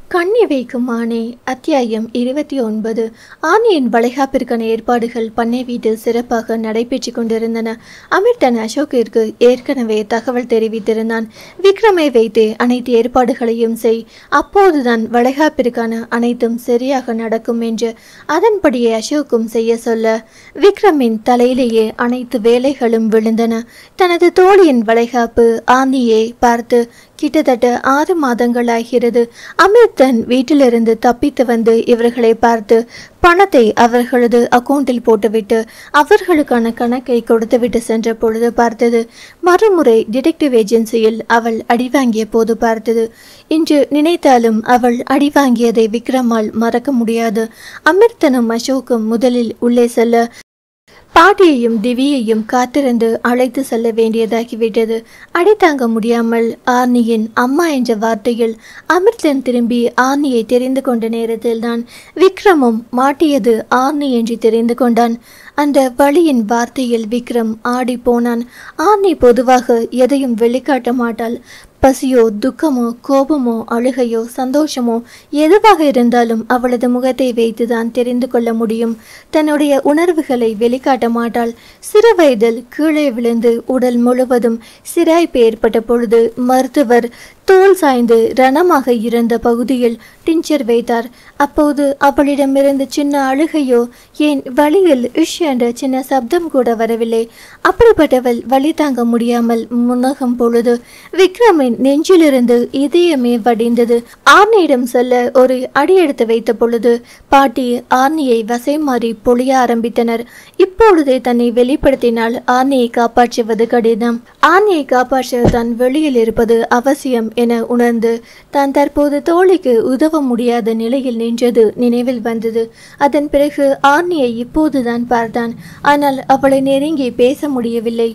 கண்ணி வைக்கும் ஆணை அத்தியாயம் இருபத்தி ஒன்பது ஆணியின் வளைகாப்பிற்கான ஏற்பாடுகள் பண்ணை வீட்டில் சிறப்பாக நடைபெற்று கொண்டிருந்தன அமிர்தன் அசோக்கிற்கு ஏற்கனவே தகவல் தெரிவித்திருந்தான் விக்ரமை வைத்து அனைத்து ஏற்பாடுகளையும் செய் அப்போதுதான் வளைகாப்பிற்கான அனைத்தும் சரியாக நடக்கும் என்று அதன்படியே அசோக்கும் செய்ய சொல்ல விக்ரமின் தலையிலேயே அனைத்து வேலைகளும் விழுந்தன தனது தோழியின் வளைகாப்பு ஆந்தியை பார்த்து கிட்டத்தட்ட ஆறு மாதங்களாகிறது அமிர்தன் வீட்டிலிருந்து தப்பித்து வந்து இவர்களை பார்த்து பணத்தை அவர்களது அக்கவுண்டில் போட்டுவிட்டு அவர்களுக்கான கணக்கை கொடுத்துவிட்டு சென்ற பொழுது பார்த்தது மறுமுறை டிடெக்டிவ் ஏஜென்சியில் அவள் அடிவாங்கிய போது பார்த்தது இன்று நினைத்தாலும் அவள் அடிவாங்கியதை விக்ரமால் மறக்க முடியாது அமிர்தனும் அசோக்கும் முதலில் உள்ளே செல்ல பாட்டியையும் திவியையும் காத்திருந்து அழைத்து செல்ல வேண்டியதாகிவிட்டது அடி தாங்க முடியாமல் ஆர்னியின் அம்மா என்ற வார்த்தையில் அமிர்தன் திரும்பி ஆர்னியை தெரிந்து கொண்ட நேரத்தில்தான் விக்ரமும் மாட்டியது ஆர்னி என்று தெரிந்து கொண்டான் அந்த வழியின் வார்த்தையில் விக்ரம் ஆடி போனான் ஆர்னி பொதுவாக எதையும் வெளிக்காட்ட மாட்டாள் பசியோ துக்கமோ கோபமோ அழுகையோ சந்தோஷமோ எதுவாக இருந்தாலும் அவளது முகத்தை வைத்துதான் தெரிந்து கொள்ள முடியும் தன்னுடைய உணர்வுகளை வெளிக்காட்ட மாட்டாள் சிறு வயதில் கீழே விழுந்து உடல் முழுவதும் சிராய்ப்பு ஏற்பட்ட பொழுது மருத்துவர் தோல் சாய்ந்து ரணமாக இருந்த பகுதியில் டிஞ்சர் வைத்தார் அப்போது அவளிடமிருந்து சின்ன அழுகையோ ஏன் வழியில் இஷ் என்ற சின்ன சப்தம் கூட வரவில்லை அப்படிப்பட்டவள் வழி தாங்க முடியாமல் முன்னகம் பொழுது விக்ரமின் நெஞ்சிலிருந்து இதயமே வடிந்தது ஆர்னியிடம் சொல்ல ஒரு அடி எடுத்து வைத்த பொழுது பாட்டி ஆர்னியை வசை மாறி பொழிய ஆரம்பித்தனர் இப்பொழுதே தன்னை வெளிப்படுத்தினால் ஆர்னியை காப்பாற்றுவது கடினம் ஆர்னியை காப்பாற்ற தான் வெளியில் இருப்பது அவசியம் என உணர்ந்து தான் தற்போது தோழிக்கு உதவ முடியாத நிலையில் நின்றது நினைவில் வந்தது அதன் பிறகு ஆர்னியை இப்போதுதான் பார்த்தான் ஆனால் அவளை நெருங்கி பேச முடியவில்லை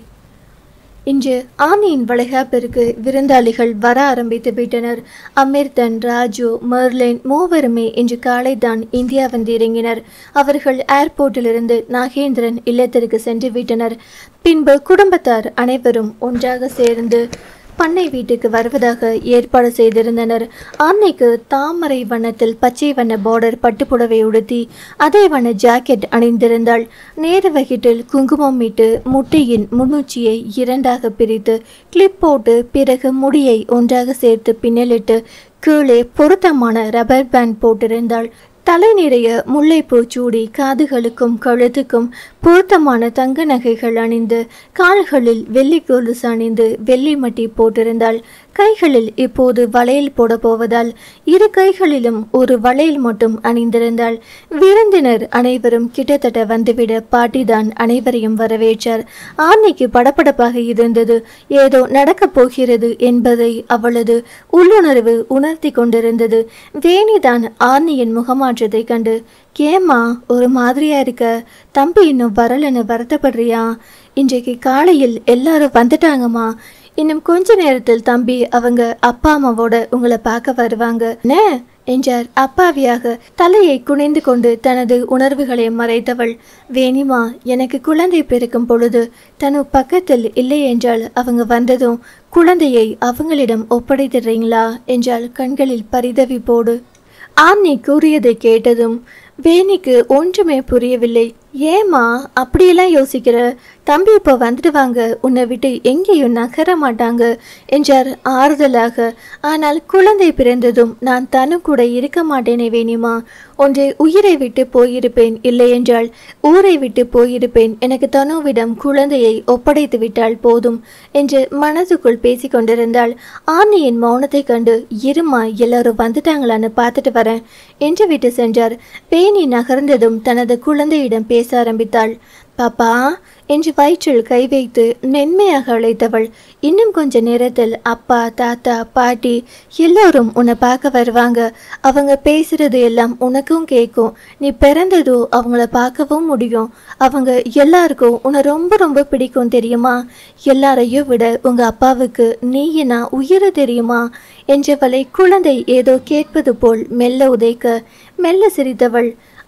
இன்று ஆனியின் வளைகாப்பிற்கு விருந்தாளிகள் வர ஆரம்பித்து விட்டனர் அமிர்தன் ராஜு மெர்லின் மூவருமே இன்று காலை தான் இந்தியா வந்து இறங்கினர் அவர்கள் ஏர்போர்ட்டிலிருந்து நாகேந்திரன் இல்லத்திற்கு சென்று விட்டனர் பின்பு குடும்பத்தார் அனைவரும் ஒன்றாக சேர்ந்து பண்ணை வீட்டுக்கு வருவதாக ஏற்பாடு செய்திருந்தனர் ஆன்னைக்கு தாமரை வண்ணத்தில் பச்சை வண்ண பார்டர் பட்டுப்புடவை உடுத்தி அதே வண்ண ஜாக்கெட் அணிந்திருந்தாள் நேர வகிட்டில் குங்குமம் இட்டு முட்டையின் முன்னுச்சியை இரண்டாக பிரித்து கிளிப் போட்டு பிறகு முடியை ஒன்றாக சேர்த்து பின்னலிட்டு கீழே பொருத்தமான ரப்பர் பேண்ட் போட்டிருந்தாள் தலை நிறைய முல்லைப்பூ சூடி காதுகளுக்கும் கழுத்துக்கும் பொருத்தமான தங்க நகைகள் அணிந்து கால்களில் வெள்ளி கொலுசு அணிந்து வெள்ளி மட்டி போட்டிருந்தாள் கைகளில் இப்போது வளையல் போட போவதால் இரு கைகளிலும் ஒரு வளையல் மட்டும் அணிந்திருந்தாள் விருந்தினர் அனைவரும் கிட்டத்தட்ட வந்துவிட பாட்டிதான் அனைவரையும் வரவேற்றார் ஆர்னிக்கு படபடப்பாக இருந்தது ஏதோ நடக்கப் போகிறது என்பதை அவளது உள்ளுணர்வு உணர்த்தி கொண்டிருந்தது வேணிதான் ஆர்னியின் முகமாற்றத்தை கண்டு ஏம்மா ஒரு மாதிரியா இருக்க தம்பி இன்னும் வரலன்னு வருத்தப்படுறியா இன்றைக்கு காலையில் எல்லாரும் வந்துட்டாங்கம்மா இன்னும் கொஞ்ச நேரத்தில் தம்பி அவங்க அப்பா அம்மாவோட உங்களை பார்க்க வருவாங்க என்ன என்றார் அப்பாவியாக தலையை குனிந்து கொண்டு தனது உணர்வுகளை மறைத்தவள் வேணிமா எனக்கு குழந்தை பிறக்கும் பொழுது தனு பக்கத்தில் இல்லை என்றால் அவங்க வந்ததும் குழந்தையை அவங்களிடம் ஒப்படைத்திடுறீங்களா என்றால் கண்களில் பரிதவிப்போடு ஆம்னி கூறியதை கேட்டதும் வேணிக்கு ஒன்றுமே புரியவில்லை ஏமா அப்படியெல்லாம் யோசிக்கிற தம்பி இப்போ வந்துடுவாங்க உன்னை விட்டு எங்கேயும் நகர மாட்டாங்க என்றார் ஆறுதலாக ஆனால் குழந்தை பிறந்ததும் நான் தனு கூட இருக்க மாட்டேனே வேணிமா ஒன்றை உயிரை விட்டு போயிருப்பேன் இல்லை என்றால் ஊரை விட்டு போயிருப்பேன் எனக்கு தனுவிடம் குழந்தையை ஒப்படைத்து விட்டால் போதும் என்று மனதுக்குள் பேசிக் கொண்டிருந்தாள் ஆர்னியின் மௌனத்தை கண்டு இருமா எல்லாரும் வந்துட்டாங்களான்னு பார்த்துட்டு வரேன் என்று விட்டு சென்றார் பேணி நகர்ந்ததும் தனது குழந்தையிடம் பேச ஆரம்பித்தாள் பாப்பா என்று வயிற்றில் கை வைத்து மென்மையாக அழைத்தவள் இன்னும் கொஞ்ச நேரத்தில் அப்பா தாத்தா பாட்டி எல்லோரும் உன்னை பார்க்க வருவாங்க அவங்க பேசுறது எல்லாம் உனக்கும் கேட்கும் நீ பிறந்ததோ அவங்கள பார்க்கவும் முடியும் அவங்க எல்லாருக்கும் உன்னை ரொம்ப ரொம்ப பிடிக்கும் தெரியுமா எல்லாரையும் விட உங்க அப்பாவுக்கு நீயினா உயிர தெரியுமா என்றவளை குழந்தை ஏதோ கேட்பது போல் மெல்ல உதைக்க மெல்ல சிரித்தவள்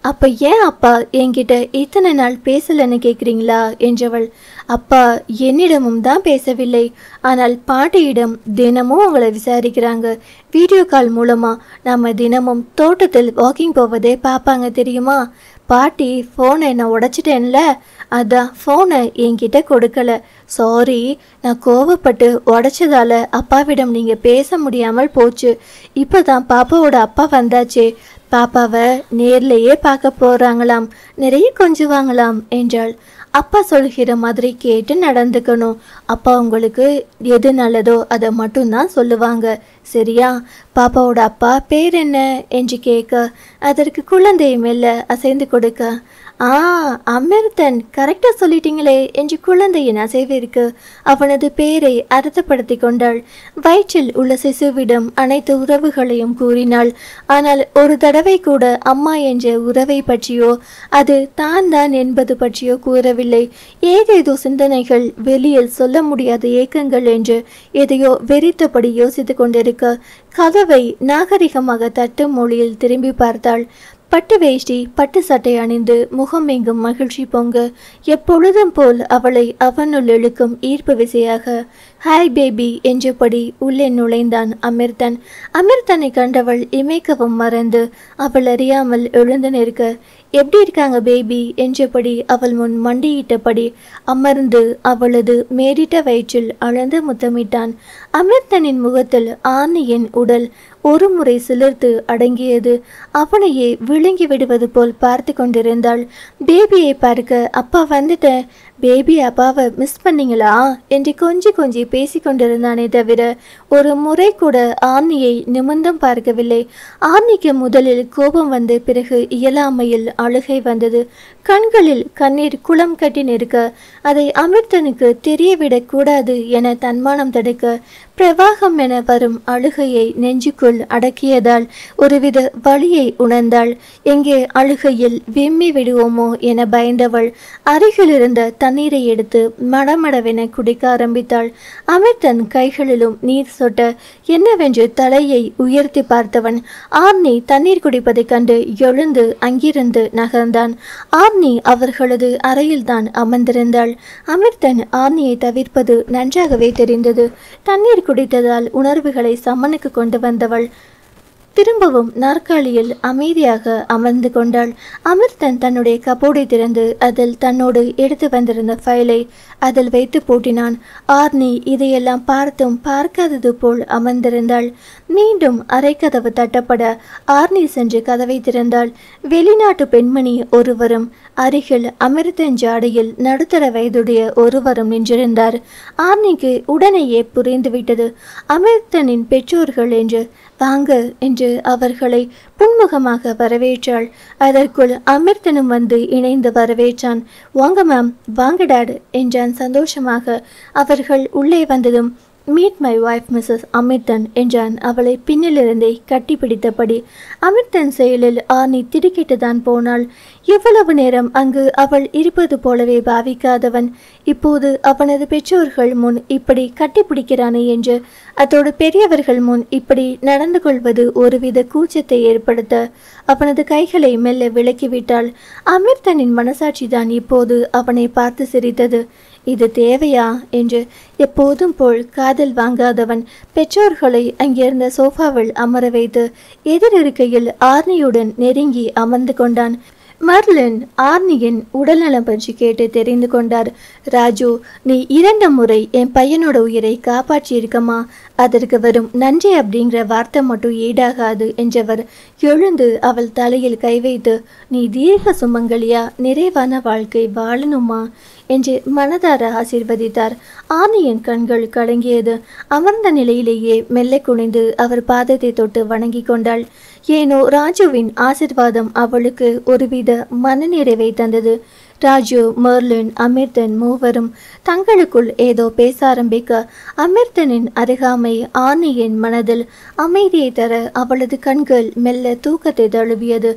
அப்ப ஏன் அப்பா என்கிட்ட இத்தனை நாள் பேசலன்னு கேக்குறீங்களா என்றவள் அப்பா என்னிடமும் தான் பேசவில்லை ஆனால் பாட்டியிடம் தினமும் உங்களை விசாரிக்கிறாங்க வீடியோ கால் மூலமா நம்ம தினமும் தோட்டத்தில் வாக்கிங் போவதே பார்ப்பாங்க தெரியுமா பாட்டி ஃபோனை நான் உடைச்சிட்டேன்ல அதான் ஃபோனை என்கிட்ட கொடுக்கல சாரி நான் கோவப்பட்டு உடைச்சதால அப்பாவிடம் நீங்கள் பேச முடியாமல் போச்சு இப்போ தான் பாப்பாவோட அப்பா வந்தாச்சே பாப்பாவை நேர்லேயே பார்க்க போகிறாங்களாம் நிறைய கொஞ்சுவாங்களாம் என்றாள் அப்பா சொல்கிற மாதிரி கேட்டு நடந்துக்கணும் அப்பா உங்களுக்கு எது நல்லதோ அதை மட்டும்தான் சொல்லுவாங்க சரியா பாப்பாவோட அப்பா பேர் என்ன என்று கேட்க அதற்கு குழந்தை மெல்ல அசைந்து கொடுக்க ஆ அமிர்தன் கரெக்டாக சொல்லிட்டீங்களே என்று குழந்தையின் அசைவிற்கு அவனது பேரை அர்த்தப்படுத்தி கொண்டாள் வயிற்றில் உள்ள சிசுவிடம் அனைத்து உறவுகளையும் கூறினாள் ஆனால் ஒரு தடவை கூட அம்மா என்ற உறவை பற்றியோ அது தான் தான் என்பது பற்றியோ கூறவில்லை ஏதேதோ சிந்தனைகள் வெளியில் சொல்ல முடியாத ஏக்கங்கள் என்று எதையோ வெறித்தபடி யோசித்துக் கொண்டிருக்க கதவை நாகரிகமாக தட்டும் மொழியில் திரும்பி பார்த்தாள் பட்டு வேஷ்டி பட்டு சட்டை அணிந்து முகம் எங்கும் மகிழ்ச்சி பொங்க எப்பொழுதும் போல் அவளை அவனுள் இழுக்கும் ஈர்ப்பு விசையாக ஹாய் பேபி என்றபடி உள்ளே நுழைந்தான் அமிர்தன் அமிர்தனை கண்டவள் இமைக்கவும் மறந்து அவள் அறியாமல் எழுந்து நிற்க எப்படி இருக்காங்க பேபி என்றபடி அவள் முன் மண்டியிட்டபடி அமர்ந்து அவளது மேடிட்ட வயிற்றில் அழந்து முத்தமிட்டான் அமிர்தனின் முகத்தில் ஆணியின் உடல் ஒரு முறை சிலிர்த்து அடங்கியது அவனையே விழுங்கி விடுவது போல் பார்த்து கொண்டிருந்தாள் பேபியை பார்க்க அப்பா வந்துட்டேன் பேபி அப்பாவை மிஸ் பண்ணீங்களா என்று கொஞ்சி கொஞ்சி பேசி கொண்டிருந்தானே தவிர ஒரு முறை கூட ஆர்னியை நிமிர்ந்தும் பார்க்கவில்லை ஆர்னிக்கு முதலில் கோபம் வந்து பிறகு இயலாமையில் அழுகை வந்தது கண்களில் கண்ணீர் குளம் கட்டி நிற்க அதை அமிர்தனுக்கு தெரியவிடக் கூடாது என தன்மானம் தடுக்க பிரவாகம் என வரும் அழுகையை நெஞ்சுக்குள் அடக்கியதால் ஒருவித வலியை உணர்ந்தாள் எங்கே அழுகையில் விம்மி விடுவோமோ என பயந்தவள் அருகில் இருந்த தண்ணீரை எடுத்து மடமடவென குடிக்க ஆரம்பித்தாள் அமிர்தன் கைகளிலும் நீர் சொட்ட என்னவென்று தலையை உயர்த்தி பார்த்தவன் ஆர்னி தண்ணீர் குடிப்பதைக் கண்டு எழுந்து அங்கிருந்து நகர்ந்தான் ஆர்னி அவர்களது அறையில்தான் அமர்ந்திருந்தாள் அமிர்தன் ஆர்னியை தவிர்ப்பது நன்றாகவே தெரிந்தது தண்ணீர் குடித்ததால் உணர்வுகளை சமனுக்கு கொண்டு வந்தவள் திரும்பவும் நாற்காலியில் அமைதியாக அமர்ந்து கொண்டாள் அமிர்தன் தன்னுடைய கபோர்டை திறந்து அதில் தன்னோடு எடுத்து வந்திருந்த ஃபைலை அதில் வைத்து பூட்டினான் ஆர்னி இதையெல்லாம் பார்த்தும் பார்க்காதது போல் அமர்ந்திருந்தாள் மீண்டும் அரைக்கதவு தட்டப்பட ஆர்னி சென்று கதவை திறந்தாள் வெளிநாட்டு பெண்மணி ஒருவரும் அருகில் அமிர்தன் ஜாடையில் நடுத்தர வயதுடைய ஒருவரும் நின்றிருந்தார் ஆர்னிக்கு உடனேயே புரிந்துவிட்டது அமிர்தனின் பெற்றோர்கள் என்று வாங்க என்று அவர்களை புன்முகமாக வரவேற்றாள் அதற்குள் அமிர்தனும் வந்து இணைந்து வரவேற்றான் வாங்க மேம் வாங்க டாட் என்றான் சந்தோஷமாக அவர்கள் உள்ளே வந்ததும் meet my wife Mrs Amirthan என்றான் அவளை பின்னிலிருந்தே கட்டிப்பிடித்தபடி அமிர்தன் செயலில் ஆனி திடுக்கிட்டுதான் போனாள் எவ்வளவு நேரம் அங்கு அவள் இருப்பது போலவே பாவிக்காதவன் இப்போது அவனது பெற்றோர்கள் முன் இப்படி கட்டிப்பிடிக்கிறானே என்று அதோடு பெரியவர்கள் முன் இப்படி நடந்து கொள்வது ஒருவித கூச்சத்தை ஏற்படுத்த அவனது கைகளை மெல்ல விலக்கிவிட்டாள் அமிர்தனின் மனசாட்சிதான் இப்போது அவனை பார்த்து சிரித்தது இது தேவையா என்று எப்போதும் போல் காதல் வாங்காதவன் பெற்றோர்களை அங்கிருந்த சோஃபாவில் அமர வைத்து எதிரிருக்கையில் ஆர்னியுடன் நெருங்கி அமர்ந்து கொண்டான் மர்லின் ஆர்னியின் உடல்நலம் பற்றி கேட்டு தெரிந்து கொண்டார் ராஜு நீ இரண்டு முறை என் பையனோட உயிரை காப்பாற்றி இருக்கமா அதற்கு வரும் நன்றி அப்படிங்கிற வார்த்தை மட்டும் ஈடாகாது என்றவர் எழுந்து அவள் தலையில் கை வைத்து நீ தீர்க்க சுமங்கலியா நிறைவான வாழ்க்கை வாழணுமா என்று மனதார ஆசீர்வதித்தார் ஆனியின் கண்கள் கலங்கியது அமர்ந்த நிலையிலேயே மெல்ல குனிந்து அவர் பாதத்தை தொட்டு வணங்கி கொண்டாள் ஏனோ ராஜுவின் ஆசிர்வாதம் அவளுக்கு ஒருவித மனநிறைவை தந்தது ராஜு மெர்லின் அமிர்தன் மூவரும் தங்களுக்குள் ஏதோ பேச ஆரம்பிக்க அமிர்தனின் அருகாமை ஆனியின் மனதில் அமைதியை தர அவளது கண்கள் மெல்ல தூக்கத்தை தழுவியது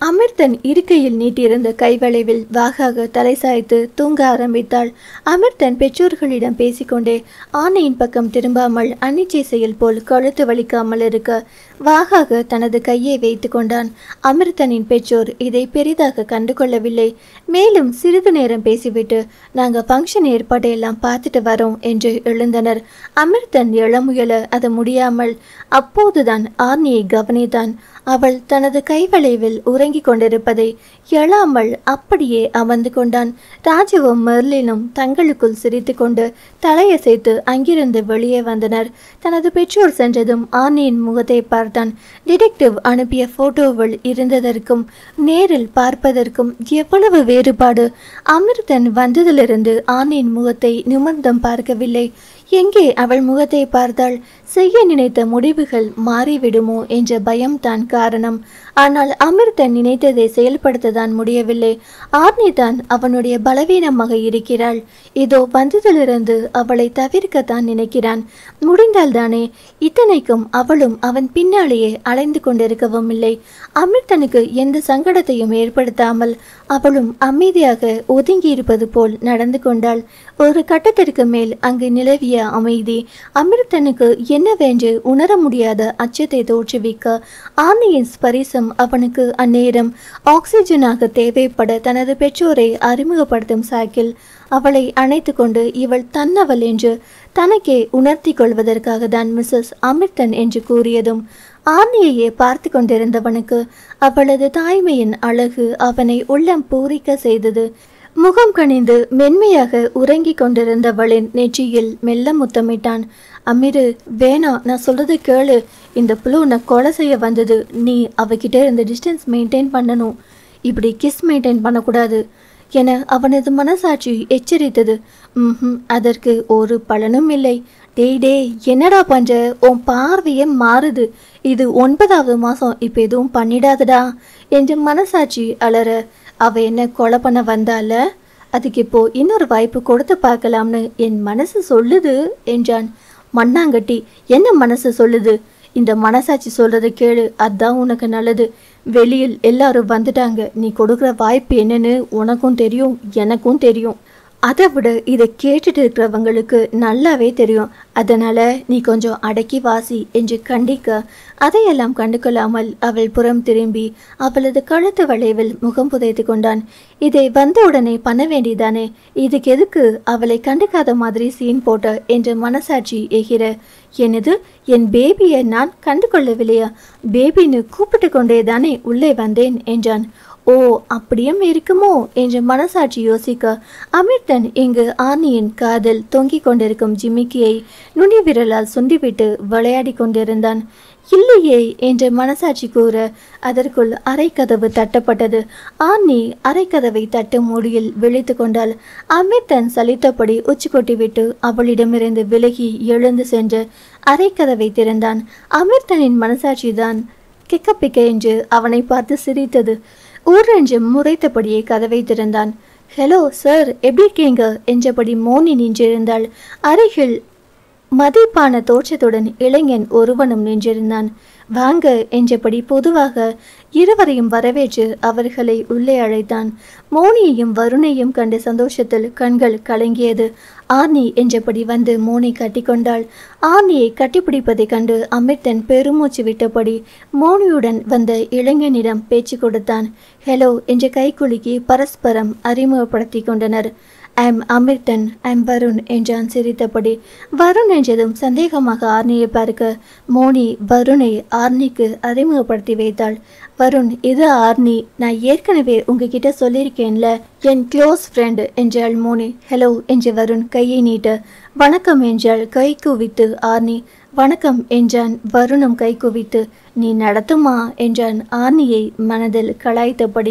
அமிர்தன் இருக்கையில் நீட்டியிருந்த கைவளைவில் வாகாக தலை சாய்த்து தூங்க ஆரம்பித்தாள் அமிர்தன் பெற்றோர்களிடம் பேசிக்கொண்டே ஆனையின் பக்கம் திரும்பாமல் அன்னிச்சைசையில் போல் கழுத்து வலிக்காமல் இருக்க வாகாக தனது கையை வைத்து கொண்டான் அமிர்தனின் பெற்றோர் இதை பெரிதாக கண்டுகொள்ளவில்லை மேலும் சிறிது நேரம் பேசிவிட்டு நாங்கள் ஃபங்க்ஷன் ஏற்பாட்டையெல்லாம் பார்த்துட்டு வரோம் என்று எழுந்தனர் அமிர்தன் எழ முயல அது முடியாமல் அப்போதுதான் ஆர்னியை கவனித்தான் அவள் தனது கைவளைவில் உறங்கிக் கொண்டிருப்பதை எழாமல் அப்படியே அமர்ந்து கொண்டான் ராஜுவும் மெர்லினும் தங்களுக்குள் சிரித்துக்கொண்டு தலையசைத்து அங்கிருந்து வெளியே வந்தனர் தனது பெற்றோர் சென்றதும் ஆனியின் முகத்தை பார்த்தான் டிடெக்டிவ் அனுப்பிய போட்டோவில் இருந்ததற்கும் நேரில் பார்ப்பதற்கும் எவ்வளவு வேறுபாடு அமிர்தன் வந்ததிலிருந்து ஆனியின் முகத்தை நிமிர்ந்தம் பார்க்கவில்லை எங்கே அவள் முகத்தை பார்த்தால் செய்ய நினைத்த முடிவுகள் மாறிவிடுமோ என்ற பயம்தான் காரணம் ஆனால் அமிர்தன் நினைத்ததை செயல்படுத்ததான் முடியவில்லை ஆர்னி தான் அவனுடைய பலவீனமாக இருக்கிறாள் இதோ வந்ததிலிருந்து அவளை தவிர்க்கத்தான் நினைக்கிறான் முடிந்தால்தானே இத்தனைக்கும் அவளும் அவன் பின்னாலேயே அலைந்து கொண்டிருக்கவும் இல்லை அமிர்தனுக்கு எந்த சங்கடத்தையும் ஏற்படுத்தாமல் அவளும் அமைதியாக ஒதுங்கி இருப்பது போல் நடந்து கொண்டாள் ஒரு கட்டத்திற்கு மேல் அங்கு நிலவிய அமைதி அமிர்தனுக்கு என்னவென்று உணர முடியாத அச்சத்தை தோற்றுவிக்க ஆனையின் ஸ்பரிசம் அவனுக்கு அந்நேரம் ஆக்சிஜனாக தேவைப்பட தனது பெற்றோரை அறிமுகப்படுத்தும் சாக்கில் அவளை அணைத்து கொண்டு இவள் தன்னவள் என்று தனக்கே உணர்த்தி கொள்வதற்காக தான் மிஸ்ஸஸ் அமிர்தன் என்று கூறியதும் ஆர்னியையே பார்த்து கொண்டிருந்தவனுக்கு அவளது தாய்மையின் அழகு அவனை உள்ளம் பூரிக்க செய்தது முகம் கணிந்து மென்மையாக உறங்கிக் கொண்டிருந்தவளின் நெற்றியில் மெல்ல முத்தமிட்டான் அமீரு வேணா நான் சொல்றது கேளு இந்த புழு நான் கொலை செய்ய வந்தது நீ அவகிட்ட இருந்து டிஸ்டன்ஸ் மெயின்டைன் பண்ணணும் இப்படி கிஸ் மெயின்டைன் பண்ணக்கூடாது என அவனது மனசாட்சி எச்சரித்தது ம் அதற்கு ஒரு பலனும் இல்லை டேய் டேய் என்னடா பண்ற உன் பார்வையே மாறுது இது ஒன்பதாவது மாசம் இப்போ எதுவும் பண்ணிடாதடா என்று மனசாட்சி அலற அவ என்ன கொலை பண்ண வந்தால அதுக்கு இப்போ இன்னொரு வாய்ப்பு கொடுத்து பார்க்கலாம்னு என் மனசு சொல்லுது என்றான் மண்ணாங்கட்டி என்ன மனசு சொல்லுது இந்த மனசாட்சி சொல்றத கேளு அதான் உனக்கு நல்லது வெளியில் எல்லாரும் வந்துட்டாங்க நீ கொடுக்குற வாய்ப்பு என்னன்னு உனக்கும் தெரியும் எனக்கும் தெரியும் அதை விட இதை கேட்டுட்டு இருக்கிறவங்களுக்கு நல்லாவே தெரியும் அதனால நீ கொஞ்சம் அடக்கி வாசி என்று கண்டிக்க அதையெல்லாம் கண்டுகொள்ளாமல் அவள் புறம் திரும்பி அவளது கழுத்து வளைவில் முகம் புதைத்து கொண்டான் இதை வந்த உடனே பண்ண வேண்டியதானே இதுக்கு எதுக்கு அவளை கண்டுக்காத மாதிரி சீன் போட்ட என்று மனசாட்சி எகிற எனது என் பேபியை நான் கண்டுகொள்ளவில்லையா பேபின்னு கூப்பிட்டு கொண்டே தானே உள்ளே வந்தேன் என்றான் ஓ அப்படியும் இருக்குமோ என்று மனசாட்சி யோசிக்க அமிர்தன் இங்கு ஆனியின் காதில் தொங்கிக் கொண்டிருக்கும் ஜிமிக்கியை நுனி விரலால் சுண்டிவிட்டு விளையாடி கொண்டிருந்தான் இல்லையே என்று மனசாட்சி கூற அதற்குள் அரைக்கதவு தட்டப்பட்டது ஆன்னி அரைக்கதவை தட்டு மூடியில் விழித்து கொண்டாள் அமிர்தன் சலித்தபடி உச்சி கொட்டிவிட்டு அவளிடமிருந்து விலகி எழுந்து சென்று அரைக்கதவை திறந்தான் அமிர்தனின் மனசாட்சிதான் கிக்கப்பிக்க என்று அவனை பார்த்து சிரித்தது ஊரென்று முறைத்தபடியே கதவை திறந்தான் ஹலோ சார் எப்படி இருக்கீங்க என்றபடி மோனி நின்றிருந்தாள் அருகில் மதிப்பான தோற்றத்துடன் இளைஞன் ஒருவனும் நின்றிருந்தான் வாங்க என்றபடி பொதுவாக இருவரையும் வரவேற்று அவர்களை உள்ளே அழைத்தான் மோனியையும் வருணையும் கண்டு சந்தோஷத்தில் கண்கள் கலங்கியது ஆர்னி என்றபடி வந்து மோனி கட்டிக்கொண்டாள் ஆர்னியை கட்டிப்பிடிப்பதைக் கண்டு அமிர்தன் பெருமூச்சு விட்டபடி மோனியுடன் வந்த இளைஞனிடம் பேச்சு கொடுத்தான் ஹலோ என்று கைக்குலுக்கி பரஸ்பரம் அறிமுகப்படுத்தி கொண்டனர் ஐம் அமிர்தன் ஐம் வருண் என்றான் சிரித்தபடி வருண் என்றதும் சந்தேகமாக ஆர்னியை பார்க்க மோனி வருணை ஆர்னிக்கு அறிமுகப்படுத்தி வைத்தாள் வருண் இது ஆர்னி நான் ஏற்கனவே உங்ககிட்ட சொல்லியிருக்கேன்ல என் க்ளோஸ் ஃப்ரெண்டு என்றாள் மோனி ஹலோ என்று வருண் கையை நீட்ட வணக்கம் என்றாள் கை குவித்து ஆர்னி வணக்கம் என்றான் வருணும் கை குவித்து நீ நடத்துமா என்றான் ஆர்னியை மனதில் கலாய்த்தபடி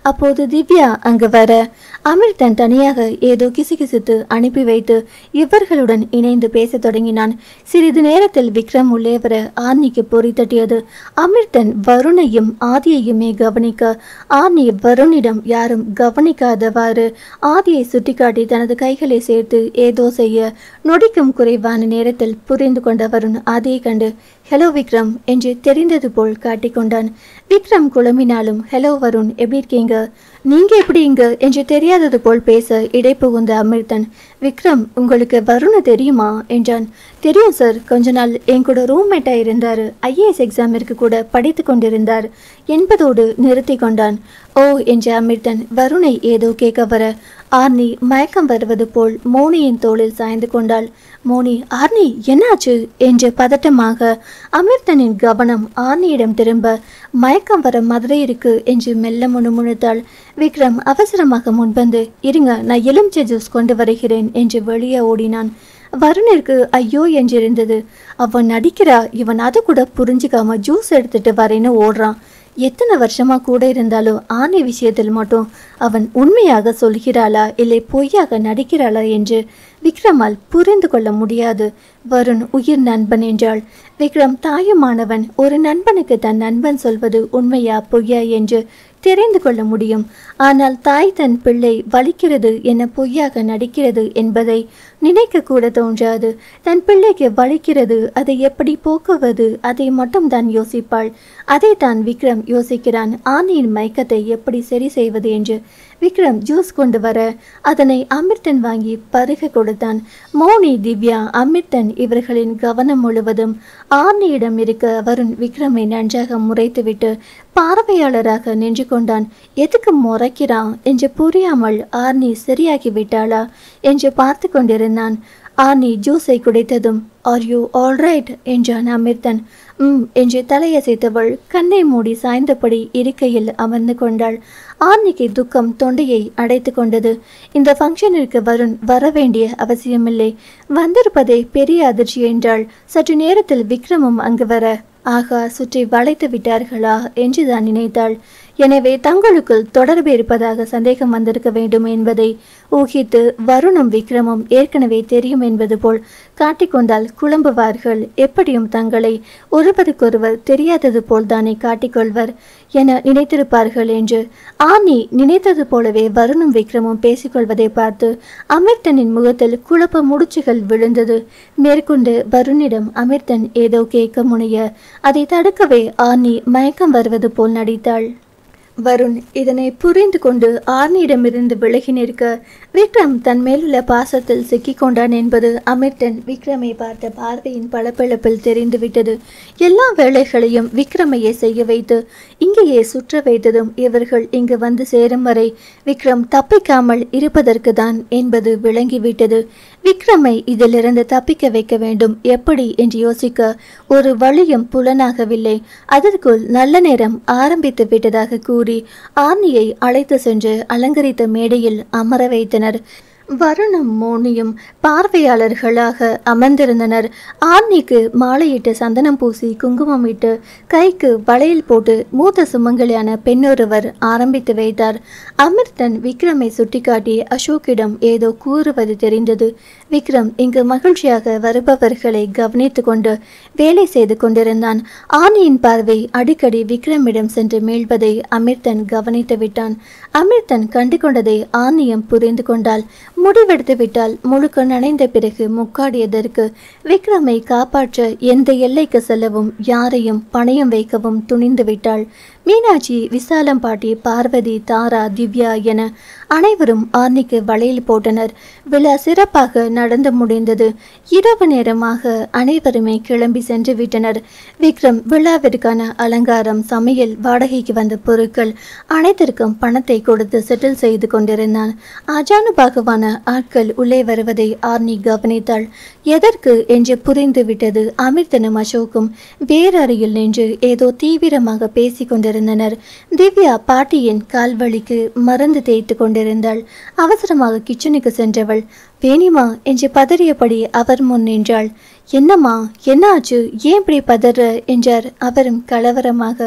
அப்போது திவ்யா அங்கு வர அமிர்தன் தனியாக ஏதோ கிசுகிசுத்து அனுப்பி வைத்து இவர்களுடன் இணைந்து பேசத் தொடங்கினான் சிறிது நேரத்தில் விக்ரம் உள்ளே வர ஆர்னிக்கு பொறி தட்டியது அமிர்தன் வருணையும் ஆதியையுமே கவனிக்க ஆர்னி வருணிடம் யாரும் கவனிக்காதவாறு ஆதியை சுட்டிக்காட்டி தனது கைகளை சேர்த்து ஏதோ செய்ய நொடிக்கும் குறைவான நேரத்தில் புரிந்து கொண்ட வருண் ஆதியை கண்டு ஹலோ விக்ரம் என்று தெரிந்தது போல் காட்டிக்கொண்டான் விக்ரம் குழம்பினாலும் ஹலோ வருண் எப்படி இருக்கீங்க நீங்க எப்படி இங்க என்று தெரியாதது போல் பேச இடை புகுந்த அமிர்தன் விக்ரம் உங்களுக்கு வருண தெரியுமா என்றான் தெரியும் சார் கொஞ்ச நாள் என் கூட ரூம்மேட்டா இருந்தாரு ஐஏஎஸ் எக்ஸாமிற்கு கூட படித்து கொண்டிருந்தார் என்பதோடு நிறுத்தி கொண்டான் ஓ என்ற அமிர்தன் வருணை ஏதோ கேட்க வர ஆர்னி மயக்கம் வருவது போல் மோனியின் தோளில் சாய்ந்து கொண்டாள் மோனி ஆர்னி என்னாச்சு என்று பதட்டமாக அமிர்தனின் கவனம் ஆர்னியிடம் திரும்ப மயக்கம் வர மாதிரி இருக்கு என்று மெல்ல முணுமுணுத்தாள் விக்ரம் அவசரமாக முன்வந்து இருங்க நான் எலுமிச்சை ஜூஸ் கொண்டு வருகிறேன் என்று வெளியே ஓடினான் வருணிற்கு ஐயோ என்றிருந்தது அவன் நடிக்கிறா இவன் அதை கூட புரிஞ்சுக்காம ஜூஸ் எடுத்துட்டு வரேன்னு ஓடுறான் எத்தனை வருஷமா கூட இருந்தாலும் ஆணை விஷயத்தில் மட்டும் அவன் உண்மையாக சொல்கிறாளா இல்லை பொய்யாக நடிக்கிறாளா என்று விக்ரமால் புரிந்து கொள்ள முடியாது வருண் உயிர் நண்பன் என்றாள் விக்ரம் தாயுமானவன் ஒரு நண்பனுக்கு தன் நண்பன் சொல்வது உண்மையா பொய்யா என்று தெரிந்து கொள்ள முடியும் ஆனால் தாய் தன் பிள்ளை வலிக்கிறது என பொய்யாக நடிக்கிறது என்பதை நினைக்க கூட தோன்றாது தன் பிள்ளைக்கு வலிக்கிறது அதை எப்படி போக்குவது அதை மட்டும் தான் யோசிப்பாள் அதை தான் விக்ரம் யோசிக்கிறான் ஆணியின் மயக்கத்தை எப்படி சரி செய்வது என்று விக்ரம் ஜூஸ் கொண்டு வர அதனை அமிர்தன் வாங்கி பருக கொடுத்தான் மோனி திவ்யா அமிர்தன் இவர்களின் கவனம் முழுவதும் ஆர்னியிடம் இருக்க வருண் விக்ரமை நன்றாக முறைத்துவிட்டு பார்வையாளராக நின்று கொண்டான் எதுக்கு முறைக்கிறான் என்று புரியாமல் ஆர்னி சரியாகி விட்டாளா என்று பார்த்து கொண்டிருந்தான் ஆர்னி ஜூஸை குடித்ததும் ஆர் யூ ஆல்ரைட் என்றான் அமிர்தன் ம் என்று தலையசைத்தவள் கண்ணை மூடி சாய்ந்தபடி இருக்கையில் அமர்ந்து கொண்டாள் ஆர்னிக்கு துக்கம் தொண்டையை அடைத்து கொண்டது இந்த ஃபங்க்ஷனிற்கு வருண் வர வேண்டிய அவசியமில்லை வந்திருப்பதே பெரிய அதிர்ச்சி என்றாள் சற்று நேரத்தில் விக்ரமும் அங்கு வர ஆகா சுற்றி வளைத்து விட்டார்களா என்றுதான் நினைத்தாள் எனவே தங்களுக்குள் தொடர்பு இருப்பதாக சந்தேகம் வந்திருக்க வேண்டும் என்பதை ஊகித்து வருணும் விக்ரமும் ஏற்கனவே தெரியும் என்பது போல் காட்டிக்கொண்டால் குழம்புவார்கள் எப்படியும் தங்களை ஒருவருக்கொருவர் தெரியாதது போல் தானே காட்டிக்கொள்வர் என நினைத்திருப்பார்கள் என்று ஆனி நினைத்தது போலவே வருணும் விக்ரமும் பேசிக்கொள்வதை பார்த்து அமிர்தனின் முகத்தில் குழப்ப முடிச்சுகள் விழுந்தது மேற்கொண்டு வருணிடம் அமிர்தன் ஏதோ கேட்க முனைய அதை தடுக்கவே ஆனி மயக்கம் வருவது போல் நடித்தாள் வருண் இதனை புரிந்து கொண்டு ஆர்னியிடமிருந்து விலகி நிற்க விக்ரம் தன் மேலுள்ள பாசத்தில் சிக்கிக்கொண்டான் என்பது அமிர்தன் விக்ரமை பார்த்த பார்வையின் பளபளப்பில் தெரிந்துவிட்டது எல்லா வேலைகளையும் விக்ரமையே செய்ய வைத்து இங்கேயே சுற்ற வைத்ததும் இவர்கள் இங்கு வந்து சேரும் வரை விக்ரம் தப்பிக்காமல் இருப்பதற்கு தான் என்பது விளங்கிவிட்டது விக்ரமை இதிலிருந்து தப்பிக்க வைக்க வேண்டும் எப்படி என்று யோசிக்க ஒரு வழியும் புலனாகவில்லை அதற்குள் நல்ல நேரம் ஆரம்பித்து விட்டதாக கூறி ஆர்னியை அழைத்து சென்று அலங்கரித்த மேடையில் அமர வைத்தனர் வருணும் மோனியும் பார்வையாளர்களாக அமர்ந்திருந்தனர் ஆர்னிக்கு மாலையிட்டு சந்தனம் பூசி குங்குமம் இட்டு கைக்கு வளையல் போட்டு மூத்த சுமங்கலியான பெண்ணொருவர் ஆரம்பித்து வைத்தார் அமிர்தன் விக்ரமை சுட்டிக்காட்டி அசோக்கிடம் ஏதோ கூறுவது தெரிந்தது விக்ரம் இங்கு மகிழ்ச்சியாக வருபவர்களை கவனித்து கொண்டு வேலை செய்து கொண்டிருந்தான் ஆனியின் பார்வை அடிக்கடி விக்ரமிடம் சென்று மீள்வதை அமிர்தன் கவனித்து விட்டான் அமிர்தன் கண்டு கொண்டதை ஆனியம் புரிந்து கொண்டாள் முடிவெடுத்து விட்டால் முழுக்க நனைந்த பிறகு முக்காடியதற்கு விக்ரமை காப்பாற்ற எந்த எல்லைக்கு செல்லவும் யாரையும் பணயம் வைக்கவும் துணிந்து விட்டாள் மீனாட்சி விசாலம் பாட்டி பார்வதி தாரா திவ்யா என அனைவரும் ஆர்னிக்கு வளையல் போட்டனர் விழா சிறப்பாக நடந்து முடிந்தது இரவு நேரமாக அனைவருமே கிளம்பி சென்று விட்டனர் விக்ரம் விழாவிற்கான அலங்காரம் சமையல் வாடகைக்கு வந்த பொருட்கள் அனைத்திற்கும் பணத்தை கொடுத்து செட்டில் செய்து கொண்டிருந்தான் அஜானுபாகுவான ஆட்கள் உள்ளே வருவதை ஆர்னி கவனித்தாள் எதற்கு என்று புரிந்து விட்டது அமிர்தனும் அசோக்கும் வேறறையில் நின்று ஏதோ தீவிரமாக பேசிக் கொண்டிருந்தனர் திவ்யா பாட்டியின் கால்வழிக்கு மருந்து தேய்த்து கொண்டிருந்தாள் அவசரமாக கிச்சனுக்கு சென்றவள் வேணிமா என்று பதறியபடி அவர் முன் நின்றாள் என்னம்மா என்ன ஆச்சு ஏன் இப்படி பதற என்றார் அவரும் கலவரமாக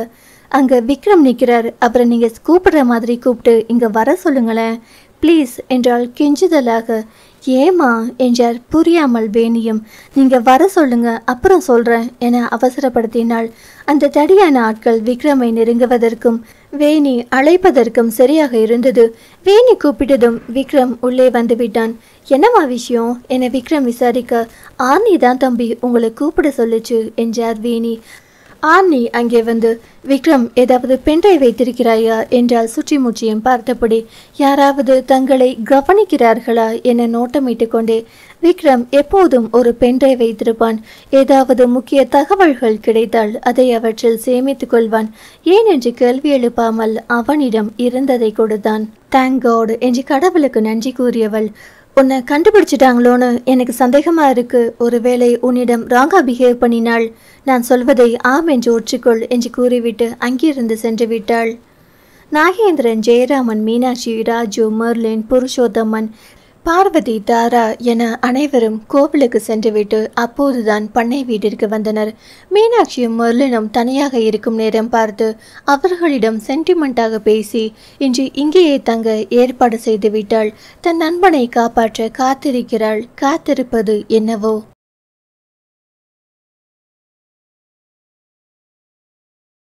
அங்க விக்ரம் நிக்கிறார் அப்புறம் நீங்க கூப்பிடுற மாதிரி கூப்பிட்டு இங்க வர சொல்லுங்களேன் ப்ளீஸ் என்றால் கெஞ்சுதலாக ஏமா என்றார் புரியாமல் வேணியும் நீங்க வர சொல்லுங்க அப்புறம் சொல்றேன் என அவசரப்படுத்தினாள் அந்த தடியான ஆட்கள் விக்ரமை நெருங்குவதற்கும் வேணி அழைப்பதற்கும் சரியாக இருந்தது வேணி கூப்பிட்டதும் விக்ரம் உள்ளே வந்து விட்டான் என்னம்மா விஷயம் என விக்ரம் விசாரிக்க ஆர்னி தான் தம்பி உங்களை கூப்பிட சொல்லுச்சு என்றார் வேணி ஆர்னி அங்கே வந்து விக்ரம் ஏதாவது பென்ட்ரை வைத்திருக்கிறாயா என்றால் சுற்றி முற்றியும் பார்த்தபடி யாராவது தங்களை கவனிக்கிறார்களா என நோட்டமிட்டு கொண்டே விக்ரம் எப்போதும் ஒரு பென்ட்ரை வைத்திருப்பான் ஏதாவது முக்கிய தகவல்கள் கிடைத்தால் அதை அவற்றில் சேமித்துக் கொள்வான் ஏன் என்று கேள்வி எழுப்பாமல் அவனிடம் இருந்ததை கொடுத்தான் தேங்க் காட் என்று கடவுளுக்கு நன்றி கூறியவள் உன்னை கண்டுபிடிச்சிட்டாங்களோன்னு எனக்கு சந்தேகமா இருக்கு ஒருவேளை உன்னிடம் ராங்கா பிஹேவ் பண்ணினாள் நான் சொல்வதை ஆம் என்று ஒற்றுக்கொள் என்று கூறிவிட்டு அங்கிருந்து சென்று விட்டாள் நாகேந்திரன் ஜெயராமன் மீனாட்சி ராஜு மெர்லின் புருஷோத்தமன் பார்வதி தாரா என அனைவரும் கோவிலுக்கு சென்றுவிட்டு அப்போதுதான் பண்ணை வீட்டிற்கு வந்தனர் மீனாட்சியும் மெர்லினும் தனியாக இருக்கும் நேரம் பார்த்து அவர்களிடம் சென்டிமெண்டாக பேசி இன்று இங்கேயே தங்க ஏற்பாடு செய்து விட்டாள் தன் நண்பனை காப்பாற்ற காத்திருக்கிறாள் காத்திருப்பது என்னவோ